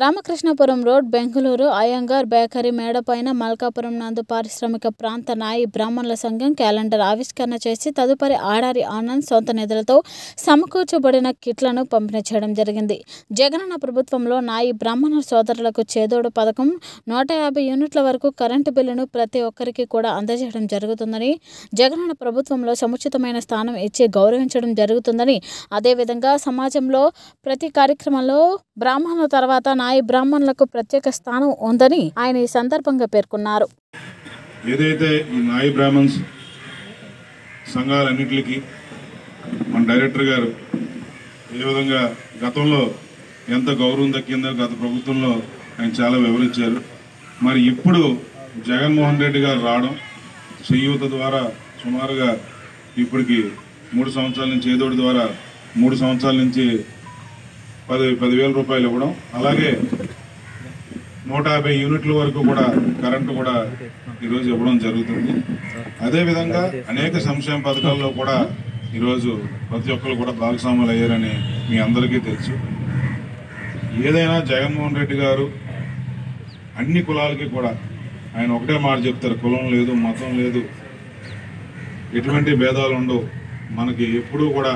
Ramakrishnapuram road Bengaluru Iyengar bakery మేడపైన మల్కాపురం నందు పారిశ్రామిక ప్రాంత నాయి బ్రాహ్మణుల సంఘం క్యాలెండర్ ఆవిష్కరణ చేసి తదుపరి ఆడారి ఆనంద్ సొంత నిధులతో సమకూర్చబడిన కిట్లను పంపిణీ చేయడం జరిగింది జగనన్న ప్రభుత్వంలో నాయి బ్రాహ్మణ సోదరులకు చేదోడు పథకం నూట యాభై యూనిట్ల వరకు కరెంటు బిల్లును ప్రతి ఒక్కరికి కూడా అందజేయడం జరుగుతుందని జగనన్న ప్రభుత్వంలో సముచితమైన స్థానం ఇచ్చి గౌరవించడం జరుగుతుందని అదేవిధంగా సమాజంలో ప్రతి కార్యక్రమంలో బ్రాహ్మణుల తర్వాత నాయి బ్రాహ్మణులకు ప్రత్యేక స్థానం ఉందని ఆయన ఈ సందర్భంగా పేర్కొన్నారు ఏదైతే ఈ నాయి బ్రాహ్మణ్స్ సంఘాలన్నింటికి మన డైరెక్టర్ గారు ఏ విధంగా గతంలో ఎంత గౌరవం దక్కిందో గత ప్రభుత్వంలో ఆయన చాలా వివరించారు మరి ఇప్పుడు జగన్మోహన్ రెడ్డి గారు రావడం చేయూత ద్వారా సుమారుగా ఇప్పటికి మూడు సంవత్సరాల నుంచి ఏదోటి ద్వారా మూడు సంవత్సరాల నుంచి పది పదివేల రూపాయలు ఇవ్వడం అలాగే నూట యాభై యూనిట్ల వరకు కూడా కరెంటు కూడా ఈరోజు ఇవ్వడం జరుగుతుంది అదేవిధంగా అనేక సంక్షేమ పథకాల్లో కూడా ఈరోజు ప్రతి ఒక్కరు కూడా భాగస్వాములు అయ్యారని మీ అందరికీ తెలుసు ఏదైనా జగన్మోహన్ రెడ్డి గారు అన్ని కులాలకి కూడా ఆయన ఒకటే మాట చెప్తారు కులం లేదు మతం లేదు ఎటువంటి భేదాలు ఉండవు మనకి ఎప్పుడూ కూడా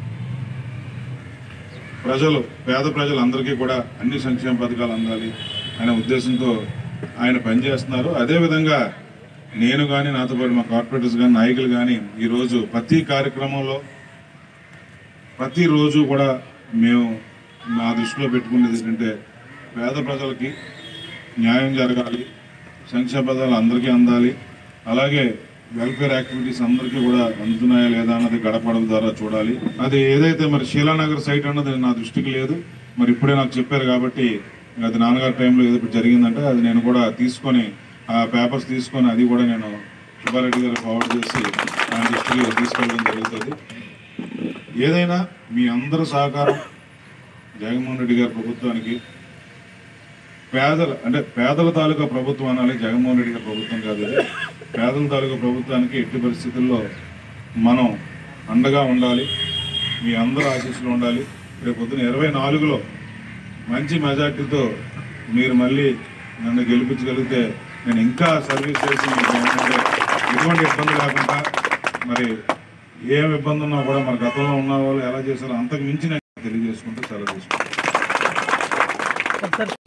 ప్రజలు పేద ప్రజలందరికీ కూడా అన్ని సంక్షేమ పథకాలు అందాలి అనే ఉద్దేశంతో ఆయన పనిచేస్తున్నారు అదేవిధంగా నేను కానీ నాతో పాటు మా కార్పొరేటర్స్ కానీ నాయకులు కానీ ఈరోజు ప్రతి కార్యక్రమంలో ప్రతిరోజు కూడా మేము నా దృష్టిలో పెట్టుకునేది ఏంటంటే పేద ప్రజలకి న్యాయం జరగాలి సంక్షేమ పథకాలు అందరికీ అందాలి అలాగే వెల్ఫేర్ యాక్టివిటీస్ అందరికీ కూడా అందుతున్నాయా లేదా అన్నది గడపడం ద్వారా చూడాలి అది ఏదైతే మరి శీలానగర్ సైట్ అన్నది నా దృష్టికి లేదు మరి ఇప్పుడే నాకు చెప్పారు కాబట్టి అది నాన్నగారి టైంలో ఏదో ఒకటి జరిగిందంటే అది నేను కూడా తీసుకొని ఆ పేపర్స్ తీసుకొని అది కూడా నేను సుబ్బారెడ్డి గారు ఫార్వర్డ్ చేసి నా దృష్టికి తీసుకెళ్ళడం జరుగుతుంది ఏదైనా మీ అందరి సహకారం జగన్మోహన్ రెడ్డి గారి ప్రభుత్వానికి పేదల అంటే పేదల తాలూకా ప్రభుత్వం అనాలి జగన్మోహన్ రెడ్డి గారి ప్రభుత్వం కాదు ఇది పేదల తాలూకా ప్రభుత్వానికి ఎట్టి పరిస్థితుల్లో మనం అండగా ఉండాలి మీ అందరూ ఆశీస్సులు ఉండాలి రేపు పొద్దున ఇరవై నాలుగులో మంచి మెజార్టీతో మీరు మళ్ళీ నన్ను గెలిపించగలిగితే నేను ఇంకా సర్వీస్ చేసి మీకు ఏంటంటే ఎటువంటి ఇబ్బంది లేకుండా మరి ఏం ఇబ్బంది ఉన్నా కూడా మన గతంలో ఉన్న వాళ్ళు ఎలా చేశారో అంతకు మించి నేను తెలియజేసుకుంటూ సెలవు తీసుకుంటాను